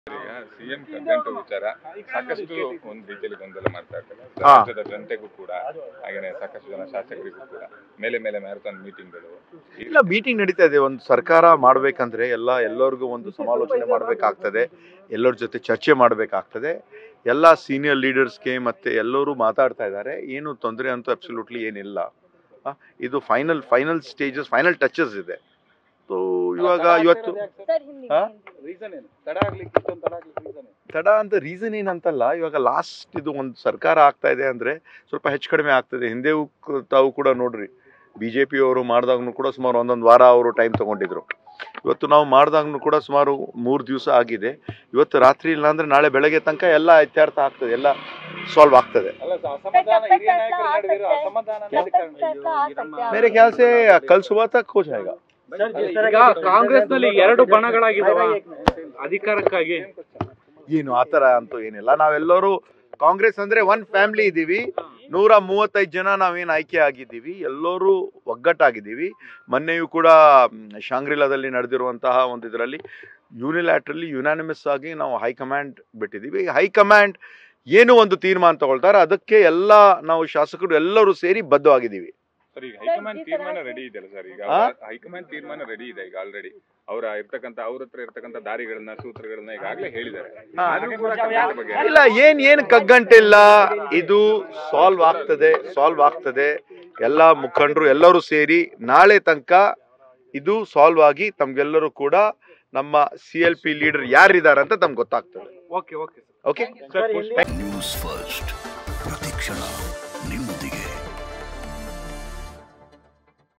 ಈಗ ಸಿಎಂ ಕಗ್ಗಂಟು ವಿಚಾರ ಸಾಕಷ್ಟು ಒಂದ್ ರೀತಿಯಲ್ಲಿ ಗೊಂದಲ ಮಾಡ್ತಾ ಇರ್ತಾರೆ ಹಾ. ರಾಜ್ಯದ ಜನತೆಗೂ ಕೂಡ ಹಾಗೇನೆ ಸಾಕಷ್ಟು ಜನ ಶಾಸಕರಿಗೂ ಕೂಡ ಮೇಲೆ ಮೇಲೆ ಮ್ಯಾರಥಾನ್ ಮೀಟಿಂಗ್ಗಳು ಇಲ್ಲ ಮೀಟಿಂಗ್ ನಡೀತಾ ಇದೆ ಒಂದು ಸರ್ಕಾರ ಮಾಡ್ಬೇಕಂದ್ರೆ ಎಲ್ಲ ಎಲ್ಲರಿಗೂ ಒಂದು ಸಮಾಲೋಚನೆ ಮಾಡಬೇಕಾಗ್ತದೆ ಎಲ್ಲರ ಜೊತೆ ಚರ್ಚೆ ಮಾಡಬೇಕಾಗ್ತದೆ ಎಲ್ಲ ಸೀನಿಯರ್ ಲೀಡರ್ಸ್ಗೆ ಮತ್ತೆ ಎಲ್ಲರೂ ಮಾತಾಡ್ತಾ ಇದ್ದಾರೆ ಏನು ತೊಂದರೆ ಅಂತೂ ಅಬ್ಸಲ್ಯೂಟ್ಲಿ ಏನಿಲ್ಲ ಆ, ಇದು final final stages final touches ಇದೆ ಸೊ ಇವಾಗ ಇವತ್ತು ಸರ್ ಹಿಂದಿ ಹಾ? ರೀಸನ್ ಏನು ತಡ ಆಗ್ಲಿಕ್ಕೆ ಇಷ್ಟೊಂದು ತಡ ಆಗ್ಲಿಕ್ಕೆ ರೀಸನ್ ಏನು ತಡ ಅಂತ ರೀಸನ್ ಏನಂತಲ್ಲ ಇವಾಗ ಲಾಸ್ಟ್ ಇದು ಒಂದು ಸರ್ಕಾರ ಆಗ್ತಾ ಇದೆ ಅಂದ್ರೆ ಸ್ವಲ್ಪ ಹೆಚ್ಚು ಕಡಿಮೆ ಆಗ್ತದೆ ಹಿಂದೆ ತಾವು ಕೂಡ ನೋಡ್ರಿ ಬಿ ಜೆ ಪಿ ಅವರು ಮಾಡಿದಾಗ್ನು ಕೂಡ ಸುಮಾರು ಒಂದೊಂದು ವಾರ ಅವರು ಟೈಮ್ ತಗೊಂಡಿದ್ರು ಇವತ್ತು ನಾವು ಮಾಡಿದಾಗ್ನು ಕೂಡ ಸುಮಾರು ಮೂರು ದಿವಸ ಆಗಿದೆ ಇವತ್ತು ರಾತ್ರಿ ಇಲ್ಲ ಅಂದ್ರೆ ನಾಳೆ ಬೆಳಗ್ಗೆ ತನಕ ಎಲ್ಲ ಇತ್ಯರ್ಥ ಆಗ್ತದೆ ಎಲ್ಲ ಸಾಲ್ವ್ ಆಗ್ತದೆ ಅಲ್ಲ ಸ- ಅಸಮಾಧಾನ तब तक ಹಿರಿಯ ನಾಯಕರ फैसला आ ನಡುವೆ ಇರೋ सकता है। ಅಸಮಾಧಾನ तब तक फैसला आ सकता है मेरे ख्याल से कल सुबह तक हो जाएगा ಈಗ ಕಾಂಗ್ರೆಸ್ನಲ್ಲಿ ಎರಡು ಬಣಗಳಾಗಿದ್ದಾವ ಅಧಿಕಾರಕ್ಕಾಗಿ ಏನು ಆ ಥರ ಅಂತೂ ಏನಿಲ್ಲ ನಾವೆಲ್ಲರೂ ಕಾಂಗ್ರೆಸ್ ಅಂದ್ರೆ ಒನ್ ಫ್ಯಾಮಿಲಿ ಇದ್ದೀವಿ ನೂರ ಮೂವತ್ತೈದು ಜನ ನಾವೇನು ಆಯ್ಕೆ ಆಗಿದ್ದೀವಿ ಎಲ್ಲರೂ ಒಗ್ಗಟ್ಟಾಗಿದ್ದೀವಿ ಮೊನ್ನೆಯೂ ಕೂಡ ಮ್, ಶಾಂಗ್ರಿಲಾದಲ್ಲಿ ನಡೆದಿರುವಂತಹ ಒಂದು ಇದರಲ್ಲಿ ಯೂನಿಲ್ಯಾಟ್ರಲಿ ಯುನಾನಿಮಸ್ ಆಗಿ ನಾವು ಹೈಕಮಾಂಡ್ ಬಿಟ್ಟಿದ್ದೀವಿ ಹೈಕಮಾಂಡ್ ಏನು ಒಂದು ತೀರ್ಮಾನ ತಗೊಳ್ತಾರೆ ಅದಕ್ಕೆ ಎಲ್ಲ ನಾವು ಶಾಸಕರು ಎಲ್ಲರೂ ಸೇರಿ ಬದ್ಧವಾಗಿದ್ದೀವಿ ಸರ್ ಈಗ ಹೈಕಮಾಂಡ್ ಈ ತರ ತೀರ್ಮಾನ ಆಗಿ- ರೆಡಿ ಇದೆಯಲ್ಲ ಸರ್ ಈಗ ಹಾ? ಹೈಕಮಾಂಡ್ ತೀರ್ಮಾನ ರೆಡಿ ಇದೆ ಈಗ ಆಲ್ರೆಡಿ ಅವರ ಇರ್ತಕ್ಕಂಥ ಅವ್ರ ಹತ್ರ ಇರ್ತಕ್ಕಂಥ ದಾರಿಗಳನ್ನ ಸೂತ್ರಗಳನ್ನ ಈಗಾಗಲೇ ಹೇಳಿದ್ದಾರೆ ಹಾ. ಆದ್ರೂ ಕೂಡ ಕರ್ನಾಟಕ ಬಗ್ಗೆ ಇಲ್ಲ ಏನ್ ಏನ್ ಕಗ್ಗಂಟಿಲ್ಲ ಇದು ಸಾಲ್ವ್ ಆಗ್ತದೆ ಸಾಲ್ವ್ ಆಗ್ತದೆ ಎಲ್ಲ ಮುಖಂಡರು ಎಲ್ಲರೂ ಸೇರಿ ನಾಳೆ ತನಕ ಇದು ಸಾಲ್ವ್ ಆಗಿ ತಮ್ಗೆಲ್ಲರೂ ಕೂಡ ನಮ್ಮ ಸಿ ಎಲ್ ಪಿ ಲೀಡರ್ ಯಾರಿದ್ದಾರೆ ಅಂತ ತಮ್ಗೆ ಗೊತ್ತಾಗ್ತದೆ okay okay okay news first ಪ್ರತಿಕ್ಷಣ